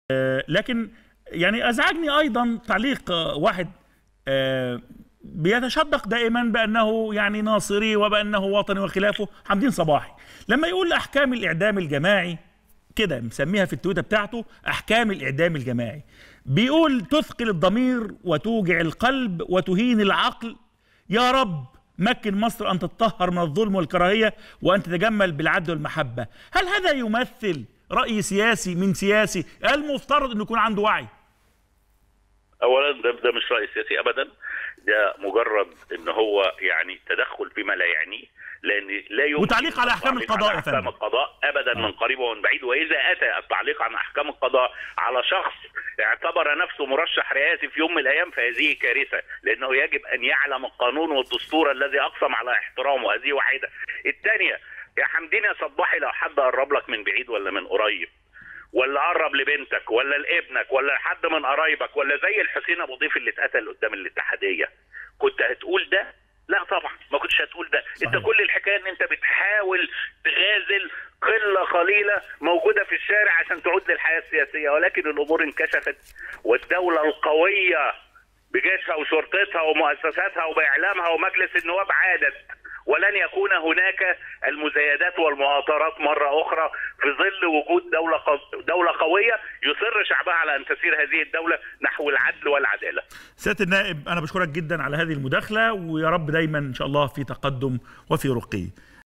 لكن يعني ازعجني ايضا تعليق واحد بيتشدق دائما بانه يعني ناصري وبانه وطني وخلافه حمدين صباحي لما يقول احكام الاعدام الجماعي كده مسميها في التويته بتاعته احكام الاعدام الجماعي بيقول تثقل الضمير وتوجع القلب وتهين العقل يا رب مكن مصر ان تتطهر من الظلم والكراهيه وان تتجمل بالعدل والمحبه هل هذا يمثل راي سياسي من سياسي المفترض انه يكون عنده وعي اولا ده, ده مش راي سياسي ابدا ده مجرد ان هو يعني تدخل فيما لا يعنيه لان لا يمكن وتعليق على احكام القضاء على احكام القضاء ابدا من قريب ومن بعيد واذا اتى التعليق عن احكام القضاء على شخص اعتبر نفسه مرشح رئاسي في يوم من الايام فهذه كارثه لانه يجب ان يعلم القانون والدستور الذي اقسم على احترامه هذه واحده الثانيه يا حمدين يا صباحي لو حد قرب لك من بعيد ولا من قريب ولا قرب لبنتك ولا لابنك ولا حد من قرايبك ولا زي الحسين ابو ضيف اللي اتقتل قدام الاتحاديه كنت هتقول ده لا طبعا ما كنتش هتقول ده صحيح. انت كل الحكايه ان انت بتحاول تغازل قله قليله موجوده في الشارع عشان تعود للحياه السياسيه ولكن الامور انكشفت والدوله القويه بجيشها وشرطتها ومؤسساتها وباعلامها ومجلس النواب عادت ولن يكون هناك المزايدات والمؤامرات مره اخرى في ظل وجود دوله دوله قويه يصر شعبها على ان تسير هذه الدوله نحو العدل والعداله. سياده النائب انا بشكرك جدا على هذه المداخله ويا رب دايما ان شاء الله في تقدم وفي رقي.